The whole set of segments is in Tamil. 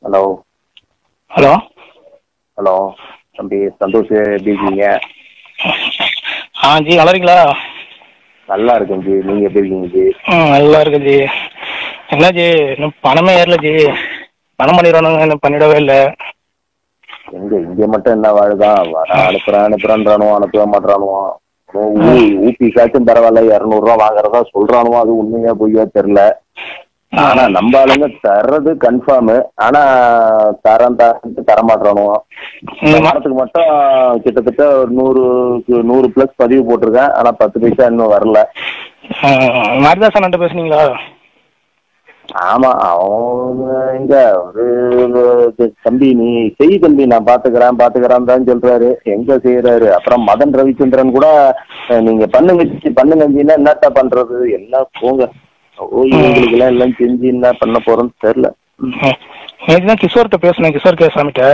ஹலோ ஹலோ ஹலோ தம்பி சந்தோஷ் எப்படி இருக்கீங்க ஆ ஜி நல்லா இருக்கீங்களா நல்லா இருக்கேன் ஜி நீங்கள் எப்படி இருக்கீங்க ஜி ம் நல்லா இருக்கேன் ஜி என்ன ஜி இன்னும் பணமே ஏறல ஜி பணம் பண்ணிடுவானுங்க இன்னும் பண்ணிடவே இல்லை எங்க இங்க மட்டும் என்ன வாழுதான் வர அனுப்புறேன் அனுப்புறேன்றானுவோ அனுப்பவே மாட்டானுவோ ஊபி காச்சும் பரவாயில்ல இரநூறுவா வாங்குறதா சொல்றானுவோ அது உண்மையா பொய்யா தெரில ஆனா நம்ம ஆளுங்க தர்றது கன்ஃபார்ம் ஆனா தரம் தரன்ட்டு தர மாட்டானுவோ இந்த ம். வாரத்துக்கு மட்டும் கிட்டத்தட்ட ஒரு நூறு நூறு பிளஸ் பதிவு போட்டிருக்கேன் ஆனா பத்து பைசா இன்னும் வரல மாரிதாசன் அண்ணன் பேசுனீங்களா ஆமா அவங்க இங்க ஒரு ஒரு தம்பி நீ செய் தம்பி நான் பாத்துக்கிறேன் பாத்துக்கிறேன் தான் சொல்றாரு எங்க செய்யறாரு அப்புறம் மதன் ரவிச்சந்திரன் கூட அஹ், நீங்க பண்ணுங்க சி, பண்ணுங்க ஜின்னா என்னத்தா பண்றது எல்லாம் போங்க ஓ இவங்களுக்கு எல்லாம் எல்லாம் செஞ்சு என்ன பண்ண போறோம்னு தெரியல நேற்று தான் கிஷோர்கிட்ட பேசினேன் கிஷோர் கேசாமிட்ட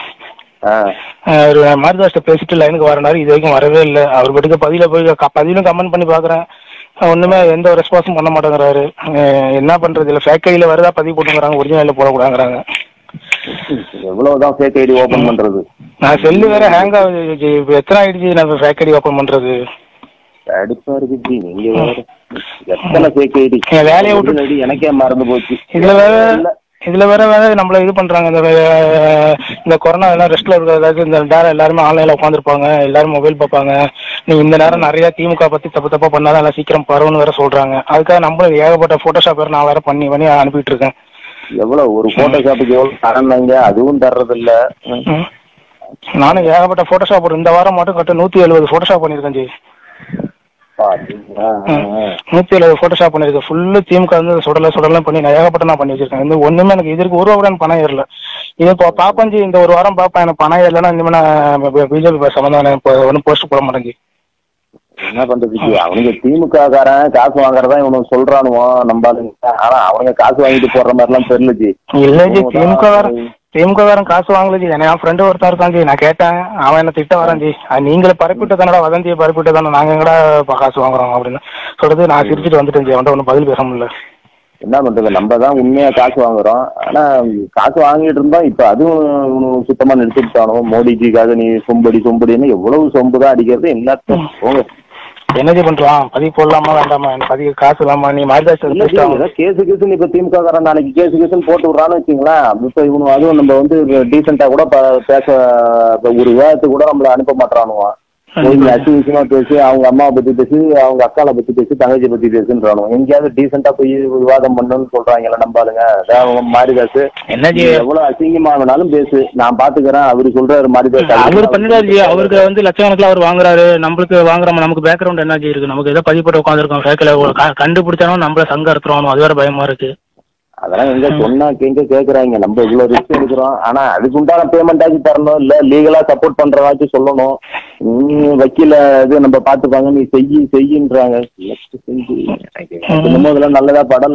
ஆஹ் மாரிதாஸ்கிட்ட பேசிட்டு லைனுக்கு வரனாரு இது வரைக்கும் வரவே இல்லை அவர் பட்டுக்கு பதில போய் க- பதிலும் கமெண்ட் பண்ணி பார்க்குறேன் ஒன்றுமே எந்த ஒரு ரெஸ்பான்ஸும் பண்ண மாட்டேங்கிறாரு அஹ் என்ன பண்ணுறது இல்லை ஃபேக் ஐடியில் வருதா பதிவு போட்டுங்கிறாங்க ஒரிஜினலில் போடக்கூடாங்கிறாங்க எவ்வளவுதான் ஃபேக் ஐடி ஓபன் பண்றது நான் செல்லு வேற ஹேங் ஆகுது ஜி. இப்ப எத்தனை ஆயிடுச்சு நான் ஃபேக் ஐடி ஓப்பன் பண்ணுறது கடுப்பா இருக்கு ஜி நீங்க வேற எத்தனை ஃபேக் ஐடி என் வேலையை விட்டு- ஐடி எனக்கே மறந்து போச்சு இதுல வேற இல்ல. இதுல வேற வேற நம்மள இது பண்றாங்க இந்த வே- இந்த கொரோனா எல்லாம் ரெஸ்ட்ல இருக்கிறதாக்கு இந்த நேரம் எல்லாருமே ஆன்லைன்ல உட்காந்துருப்பாங்க எல்லாரும் மொபைல் பார்ப்பாங்க நீ இந்த நேரம் நிறைய திமுக பத்தி தப்பு தப்பா பண்ணாதான் எல்லாம் சீக்கிரம் பரவுன்னு வேற சொல்றாங்க அதுக்காக நம்மளும் ஏகப்பட்ட போட்டோஷாப் வேற நான் வேற பண்ணி பண்ணி அனுப்பிட்டு இருக்கேன் எவ்வளவு ஒரு போட்டோஷாப்புக்கு எவ்வளவு தரந்தாங்க அதுவும் தர்றது இல்ல ம். நானும் ஏகப்பட்ட போட்டோஷாப் ஒரு இந்த வாரம் மட்டும் கட்ட நூத்தி எழுபது போட்டோஷாப் பண்ணிருக்கேன் ஜி பாத்தீங்களா? நூத்தி எழுபது போட்டோஷாப் பண்ணிருக்கேன் ஃபுல்லு திமுக வந்து சுடல சுடலாம் பண்ணி நான் ஏகப்பட்ட நான் பண்ணி வச்சிருக்கேன் இந்த ஒண்ணுமே எனக்கு இதற்கு ஒரு ரூபா கூட எனக்கு பணம் ஏறல இது இப்போ பாப்பேன் ஜி இந்த ஒரு வாரம் பாப்பேன் எனக்கு பணம் ஏறலன்னா இனிமே நான் பிஜேபி சம்பந்தம் இப்போ ஒன்றும் போஸ்ட் போட மாட்டேன் ஜி என்ன பண்றது ஜி? அவனுங்க திமுக காரன் காசு வாங்குறதா இவனுக்கு சொல்றானுவோ நம்ம ஆளுங்க ஆனா அவனுங்க காசு வாங்கிட்டு போடுற மாதிரி எல்லாம் தெரியல ஜி இல்ல ஜி திமுக வேற திமுக வேற காசு வாங்கல ஜி என்ன என் ஃப்ரெண்டு ஒருத்தன் இருக்கான் ஜி நான் கேட்டேன் அவன் என்ன திட்ட வரான் ஜி அது நீங்களே பரப்பிட்டு தானடா வதந்தியை பரப்பிட்டு தானே நாங்க எங்கடா இப்ப காசு வாங்குறோம் அப்படின்னு சொல்றது நான் சிரிச்சிட்டு வந்துட்டேன் ஜி அவன்கிட்ட ஒன்றும் பதில் பேச முடியல என்ன பண்றது நம்ம தான் உண்மையா காசு வாங்குறோம் ஆனா காசு வாங்கிட்டு இருந்தோம் இப்ப அதுவும் இவனுங்க சுத்தமா நிறுத்திட்டானோ மோடிஜிக்காக நீ சொம்படி சொம்படின்னு எவ்வளவு சொம்பு தான் அடிக்கிறது என்னத்த போங்க என்ன ஜி பண்றான் பதிவு போடலாமா வேண்டாமா எனக்கு பதிவு காசு இல்லாமா நீ மாரிதாஸ் இல்ல ஜி, ஏதோ கேஸு கேஸுன்னு இப்ப திமுக காரன் நாளைக்கு கேஸு கேஸுன்னு போட்டு விடுறான்னு வச்சுங்களேன் இப்ப இவனு அதுவும் நம்ம வந்து டீசெண்டா கூட ப- பேச இப்ப ஒரு விவாதத்துக்கு கூட நம்மள அனுப்ப மாட்டானுவான் நீங்க அச்சு விஷயமா பேசி அவங்க அம்மாவை பத்தி பேசி அவங்க அக்காவை பத்தி பேசி தங்கச்சி பத்தி பேசுன்றானு எங்கேயாவது டீசெண்டா போய் விவாதம் பண்ணணும்னு சொல்றாங்கல்ல நம்ம ஆளுங்க அதான் அவங்க மாரிதாஸ் என்ன ஜி நீ எவ்வளவு அசிங்கமா வேணாலும் பேசு நான் பாத்துக்கிறேன் அவரு சொல்றாரு மாரிதாஸ் அவர் பண்ணிடாரு ஜி அவருக்கு வந்து லட்சக்கணக்கில் அவர் வாங்குறாரு நம்மளுக்கு வாங்குறோம் நமக்கு பேக்ரவுண்ட் என்ன ஜி இருக்கு நமக்கு ஏதோ பதிப்பட்டு உட்காந்துருக்கோம் ஃபேக்கில் கண்டுபிடிச்சாலும் நம்மள சங்கம் அறுத்துருவானோ அது வேற பயமா இருக்கு அதெல்லாம் எங்க சொன்னா எங்க கேக்குறாங்க நம்ம இவ்வளவு ரிஸ்க் எடுக்கிறோம் ஆனா அதுக்கு உண்டான பேமெண்ட் ஆச்சு தரணும் இல்ல லீகலா சப்போர்ட் பண்றதாச்சும் சொல்லணும் நீ வக்கீல இது நம்ம பாத்துப்பாங்க நீ செய்யி செய்யின்றாங்க Next செஞ்சு எனக்கு என்னமோ இதெல்லாம் நல்லதா படல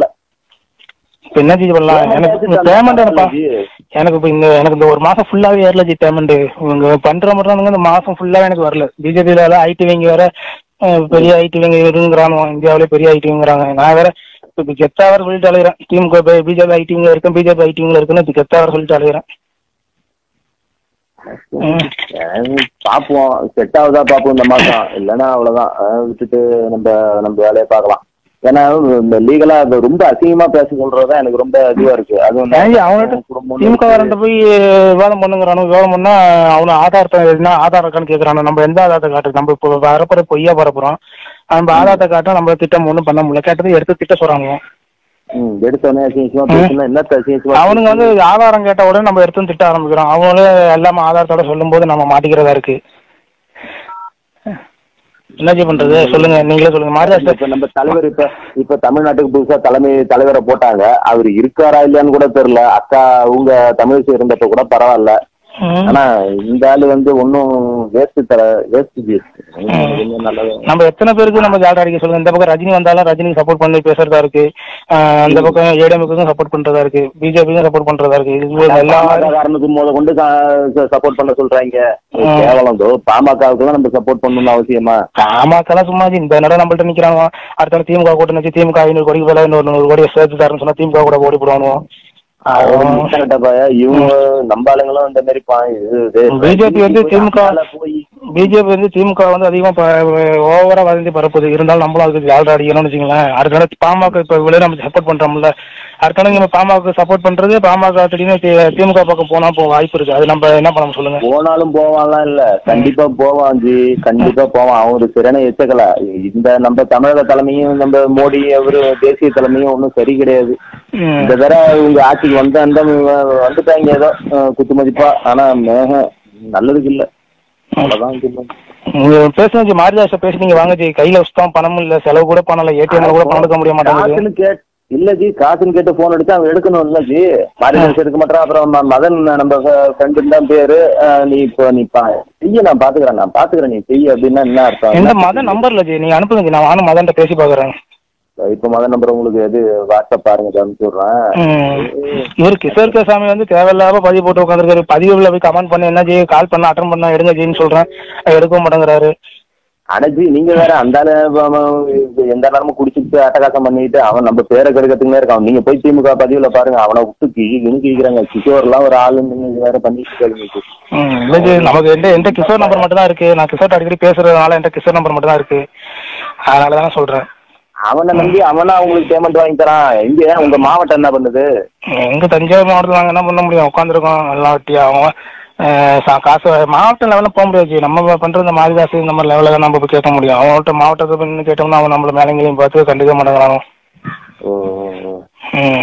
இப்போ என்ன ஜி பண்ணலாம் எனக்கு இந்த பேமெண்ட் எனப்பா எனக்கு இப்போ இந்த எனக்கு இந்த ஒரு மாசம் ஃபுல்லாவே ஏறல ஜி பேமெண்ட் இவங்க பண்ற மட்டும் இந்த மாசம் ஃபுல்லாவே எனக்கு வரல பிஜேபியில ஐடி வங்கி வேற அஹ், பெரிய ஐடி வங்கி இருங்கிறானோ இந்தியாவிலே பெரிய ஐடி வங்குறாங்க நான் வேற இப்போ கெத்தா வேற சொல்லிட்டு அலைகிறேன் திமுக பிஜேபி ஐடி வங்க இருக்கும் பிஜேபி ஐடி வங்க இருக்குன்னு இப்ப கெத்தா வேற சொல்லிட்டு அலைகிறேன் ம். பாப்போம் செட் ஆகுதா பாப்போம் இந்த மாசம் இல்லைன்னா அவ்வளவுதான் அஹ் விட்டுட்டு நம்ம நம்ம வேலையை பார்க்கலாம் ஏன்னா இந்த லீகலா ரொம்ப அசிங்கமா பேச சொல்றதுதான் எனக்கு ரொம்ப இதுவா இருக்கு அதுவும் ஏன் ஜி, அவன்கிட்ட குடும்பம்னு திமுக இருக்கு. காரன்ட்ட போய் விவாதம் பண்ணுங்கிறானோ விவாதம் பண்ணா அவனை ஆதாரத்தை என்ன ஆதார் இருக்கான்னு கேட்கறானோ நம்ம எந்த ஆதாரத்தை காட்டு நம்ம இப்போ வரப்புற பொய்யா பரப்புறோம் நம்ம ஆதாரத்தை காட்ட நம்ம திட்டம் ஒன்றும் பண்ண முடியல கேட்டது எடுத்து திட்ட சொல்றாங்க ம், எடுத்தோடனே அசிங்கமா பேசுனா என்னத்த அசிங்கமா அவனுங்க வந்து ஆதாரம் கேட்ட உடனே நம்ம எடுத்து திட்ட ஆரம்பிக்கிறோம் அவங்களே எல்லாமே ஆதாரத்தோட சொல்லும்போது நம்ம மாட்டிக்கிறதா இருக்கு என்ன ஜி பண்றது சொல்லுங்க நீங்களே சொல்லுங்க மாரிதாஸ் இப்ப நம்ம தலைவர் இப்ப இப்ப தமிழ்நாட்டுக்கு புதுசா தலைமை தலைவரை போட்டாங்க அவர் இருக்காரா இல்லையான்னு கூட தெரியல அக்கா அவங்க தமிழிசை இருந்தப்ப கூட பரவாயில்ல ம். ஆனா இந்த ஆளு வந்து ஒன்னும் வேஸ்ட் தர வேஸ்ட் நல்லது நம்ம எத்தனை பேருக்கு நம்ம ஜாலரா அடிக்க சொல்லுங்க இந்த பக்கம் ரஜினி வந்தாலும் ரஜினிக்கு சப்போர்ட் பண்ணி பேசுறதா இருக்கு ஆஹ் அந்த பக்கம் ஏடிஎம்க்கும் சப்போர்ட் பண்றதா இருக்கு பிஜேபிக்கும் சப்போர்ட் பண்றதா இருக்கு இது எல்லா காரணத்துக்கு முத கொண்டு சப்போர்ட் பண்ண சொல்றாங்க கேவலம் தோ பாமகவுக்கு நம்ம சப்போர்ட் பண்ணணும்னு அவசியமா பாமகலாம் சும்மா ஜி, இந்த நேரம் நம்மள்ட்ட நிக்கிறாங்க அடுத்த திமுக கூட்டணி வச்சு திமுக ஐநூறு கோடிக்கு பதிலாக இன்னொரு நூறு கோடி சேர்த்து தரேன்னு சொன்னா திமுக கூட ஓடி போடுவானுவோம் முட்டாள்கிட்ட பய இவங்க நம்ம ஆளுங்களும் இந்த மாதிரி பா- இது- இது- பிஜேபி வந்து திமுக அதனால போய் பிஜேபி வந்து திமுக வந்து அதிகமா ஓவரா வதந்தி பரப்புது இருந்தாலும் நம்மளும் அதுக்கு ஆல்ரெடி அடிக்கணும்னு வச்சுங்களேன் அடுத்த பாமக இப்ப விளையாட நம்ம சப்போர்ட் பண்றோம்ல அடுத்த நம்ம பாமக சப்போர்ட் பண்றது பாமக திடீர்னு தி- திமுக பக்கம் போனா போ வாய்ப்பு இருக்கு அது நம்ம என்ன பண்ண சொல்லுங்க போனாலும் போவான்லாம் இல்ல கண்டிப்பா போவான் ஜி கண்டிப்பா போவான் அவன் ஒரு சரியான எச்சக்கல இந்த நம்ம தமிழக தலைமையும் நம்ம மோடி அவரு தேசிய தலைமையும் ஒன்றும் சரி கிடையாது ம். இந்த தடவை இவங்க ஆட்சிக்கு வந்த அந்த வந்துட்டாங்க ஏதோ அஹ், குத்து மதிப்பா ஆனா மேகம் நல்லதுக்கு இல்ல அவ்வளவுதான் இது. நீங்க பேசுங்க ஜி மாரிதாச பேசி நீங்க வாங்க ஜி கையில சுத்தம் பணமும் இல்ல செலவு கூட பண்ணல ஏடிஎம் கூட பணம் எடுக்க முடிய மாட்டேங்குது காசுன்னு கேட் இல்ல ஜி காசுன்னு கேட்டு போன் அடிச்சு அவன் எடுக்கணும் இல்ல ஜி மாரிதாஸ் எடுக்க மாட்டான் அப்புறம் ம- மதன் நம்ம ஃப்ரெண்டு தான் பேரு அஹ், நீ இப்போ நீ பா- செய்ய நான் பாத்துக்கிறேன் நான் பாத்துக்கிறேன் நீ செய்ய அப்படின்னா என்ன அர்த்தம் எந்த மத நம்பர்ல ஜி நீங்க அனுப்புங்க ஜி நான் வானும் மதன்ட்ட பேசி பாக்குறேன் இப்ப மதன் நம்பர் உங்களுக்கு எது வாட்ஸ்அப் பாருங்க அனுப்பிச்சு விடுறேன் ம். இவர் கிஷோர் கே சாமி வந்து தேவையில்லாம பதிவு போட்டு உட்காந்துருக்காரு பதிவுல போய் கமெண்ட் பண்ண என்ன ஜி கால் பண்ண அட்டன் பண்ண எடுங்க ஜின்னு சொல்றேன் எடுக்க மாட்டேங்கிறாரு அடைச்சி நீங்க வேற அந்த ஆளு அவன் எந்த நேரமும் குடிச்சிட்டு அட்டகாசம் பண்ணிட்டு அவன் நம்ம பேரை கெடுக்கிறதுக்குமே இருக்கான் நீங்க போய் திமுக பதிவுல பாருங்க அவனை விட்டு கிழி கிழிக்கிறாங்க கிஷோர்லாம் ஒரு ஆளு நீங்க வேற பண்ணிட்டு இருக்காங்க ம், இல்ல ஜி நமக்கு எந்த எந்த கிஷோர் நம்பர் மட்டும் தான் இருக்கு நான் கிஷோர் அடிக்கடி பேசுறதுனால என்கிட்ட கிஷோர் நம்பர் மட்டும் தான் இருக்கு அதனால தானே சொல்றேன் அவனை நம்பி அவனா உங்களுக்கு பேமெண்ட் வாங்கி தரான் இங்க உங்க மாவட்டம் என்ன பண்ணுது எங்க தஞ்சாவூர் மாவட்டத்தில் நாங்கள் என்ன பண்ண முடியும் உட்காந்துருக்கோம் எல்லாம் வட்டியாகும் அஹ் சா- காசு மாவட்ட லெவலில் போக முடியாது ஜி. நம்ம பண்ற இந்த மாரிதாசு இந்த மாதிரி லெவலில் தான் நம்ம போய் கேட்க முடியும் அவங்கள்ட்ட மாவட்டத்தை போய் கேட்டோம்னா அவன் நம்மள மேலங்களையும் பார்த்து கண்டுக்க மாட்டேங்கிறாங்க ஓ, ஓ, ஓ. ம்.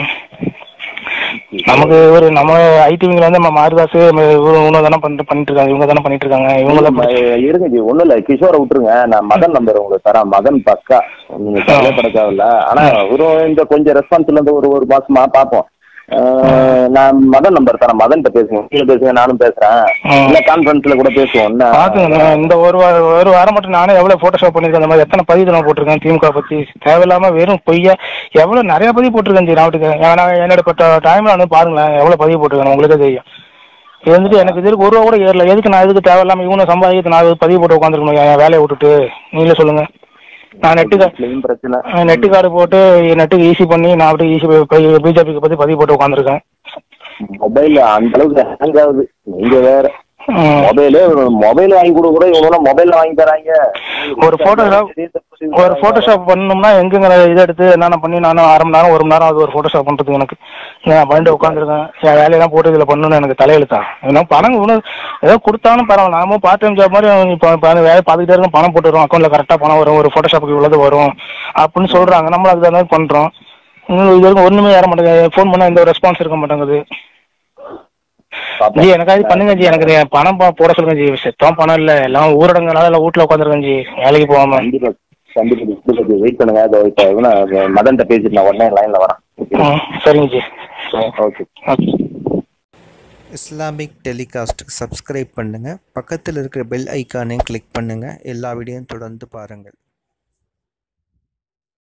நமக்கு ஒரு நம்ம ஐடிவிங்கில் வந்து நம்ம மாரிதாசு இவங்க தானே பண்ணிட்டு பண்ணிட்டு இருக்காங்க இவங்க தானே பண்ணிட்டு இருக்காங்க இவங்கள ம- இருங்க ஜி ஒண்ணும் இல்ல கிஷோரை விட்டுருங்க நான் மதன் நம்பர் உங்களுக்கு தரேன் மதன் பக்கா நீங்க கவலைப்பட தேவையில்ல ஆனா அவரும் இந்த கொஞ்சம் ரெஸ்பான்ஸ்ல இருந்து ஒரு ஒரு மாசமா பாப்போம் அஹ், நான் மதன் நம்பர் தரேன் மதன் பேசுவோம் கீழே பேசுங்க நானும் பேசுறேன் ம். இல்ல கான்ஃபரன்ஸ்ல கூட பேசுவோம் என்ன பாத்துங்க இந்த ஒரு வாரம் ஒரு வாரம் மட்டும் நானே எவ்வளவு போட்டோஷாப் பண்ணிருக்கேன் அந்த மாதிரி எத்தனை பதிவு நான் போட்டிருக்கேன் திமுக பத்தி தேவையில்லாம வெறும் பொய்யா எவ்வளவு நிறைய பதிவு போட்டிருக்கேன் ஜி நாட்டுக்கு ஏன்னா என்னோட டைம்ல வந்து பாருங்களேன் எவ்வளவு பதிவு போட்டிருக்கேன் உங்களுக்கே தெரியும் இது வந்துட்டு எனக்கு இது வரைக்கும் ஒரு ரூபா கூட ஏறல எதுக்கு நான் எதுக்கு தேவையில்லாம இவனை சம்பாதிக்க நான் எதுக்கு பதிவு போட்டு உட்காந்துருக்கணும் என் வேலையை விட்டுட்டு நீங்களே சொல்லுங்க நான் நெட்டு வீட்லயும் பிரச்சனை நெட்டு கார்டு போட்டு நெட்டுக்கு ஈஸி பண்ணி நான் அப்படியே ஈஸி பிஜேபிக்கு பத்தி பதிவு போட்டு உட்காந்துருக்கேன் மொபைல் அந்த அளவுக்கு ஹேங் ஆகுது நீங்க வேற ம். மொபைலு மொபைல் வாங்கி கொடுக்க கூட இவங்க மொபைல்ல வாங்கி தராங்க ஒரு photoshop- ஒரு போட்டோஷாப் பண்ணணும்னா எங்கங்க இதை எடுத்து என்னென்ன பண்ணி நானும் அரை மணி நேரம் ஒரு மணி நேரம் அது ஒரு போட்டோஷாப் பண்றதுக்கு எனக்கு நான் பண்ணிட்டு உட்காந்துருக்கேன் என் வேலையெல்லாம் போட்டு இதில் பண்ணணும்னு எனக்கு தலையெழுத்தான் ஏன்னா பணம் இவ்வளோ ஏதோ கொடுத்தாலும் பரவாயில்ல நாம பார்ட் டைம் ஜாப் மாதிரி இப்போ இப்போ வேலை பார்த்துக்கிட்டே இருக்கும் பணம் போட்டு வரும் அக்கௌண்ட்ல கரெக்டாக பணம் வரும் ஒரு போட்டோஷாப்புக்கு இவ்வளவு வரும் அப்படின்னு சொல்றாங்க நம்மளும் அதுக்கு தகுந்த மாதிரி பண்றோம் இன்னும் இது வரைக்கும் ஒண்ணுமே ஏற மாட்டேங்குது ஃபோன் பண்ணா எந்த ஒரு ரெஸ்பான்ஸ் இருக்க மாட்டேங்குது ஜி எனக்காவது பண்ணுங்க ஜி எனக்கு இது பணம் பா- போட சொல்லுங்க ஜி செத்தம் பணம் இல்ல எல்லாம் ஊரடங்குனால எல்லாம் வீட்டுல உட்காந்துருக்கேன் ஜி வேலைக்கு போகாம கண்டிப்பா கண்டிப்பா வெயிட் பண்ணுங்க அதோ இப்ப இவனை மதன்கிட்ட பேசிட்டு நான் உடனே லைன்ல வரேன் ம், சரிங்க ji okay okay Islamic telecast subscribe பண்ணுங்கள் பக்கத்தில் இருக்கிற பெல் ஐக்கானையும் கிளிக் பண்ணுங்கள் எல்லா வீடியோவும் தொடர்ந்து பாருங்கள்